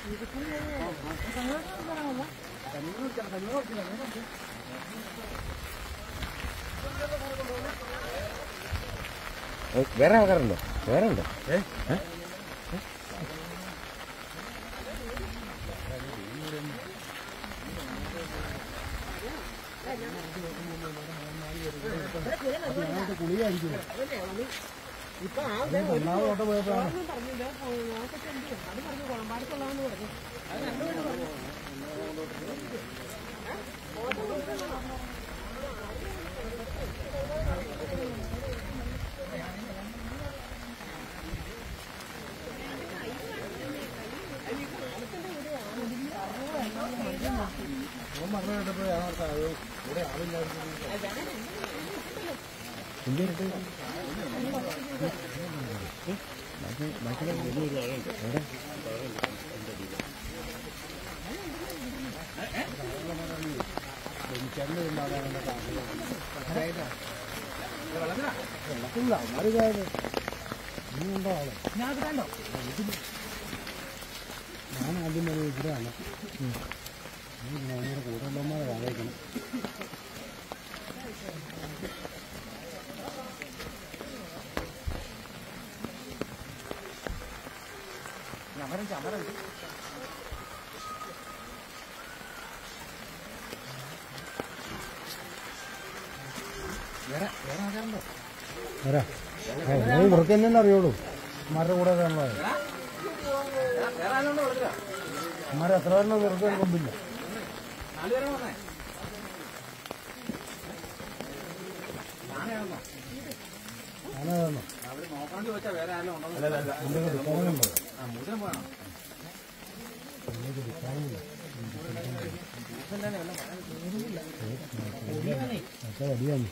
ഏ, വേറെ ആൾക്കാരുണ്ടോ വേറെ ഉണ്ടോ ഏ ഞാൻ ആദ്യം വരെ ഇവിടെയാണ് ഞങ്ങളുടെ കൂടെയുള്ളവന്മാരെ വാങ്ങിക്കണം വരാ ഇവർക്ക് തന്നെ അറിയുള്ളൂ അമ്മമാരുടെ കൂടെ ഉള്ളത് അമ്മമാരെ എത്ര പേരുടെ വെറുതെ കൊമ്പില്ല ഞാനതാണോ എന്തൊക്കെ ദുഃഖങ്ങളുണ്ടോ എന്തൊക്കെ ദുഃഖങ്ങളില്ല ഒക്കെ വലിയാണ്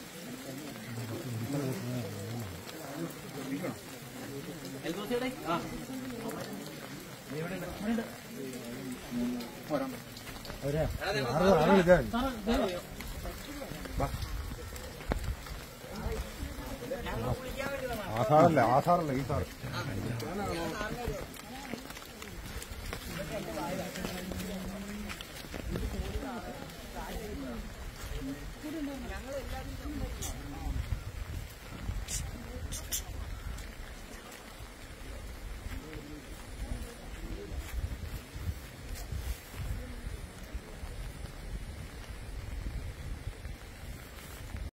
അവരെ ആറ് ആറ് വിളിക്കാൻ ആധാറല്ല ആധാറല്ല ഈ സാറ്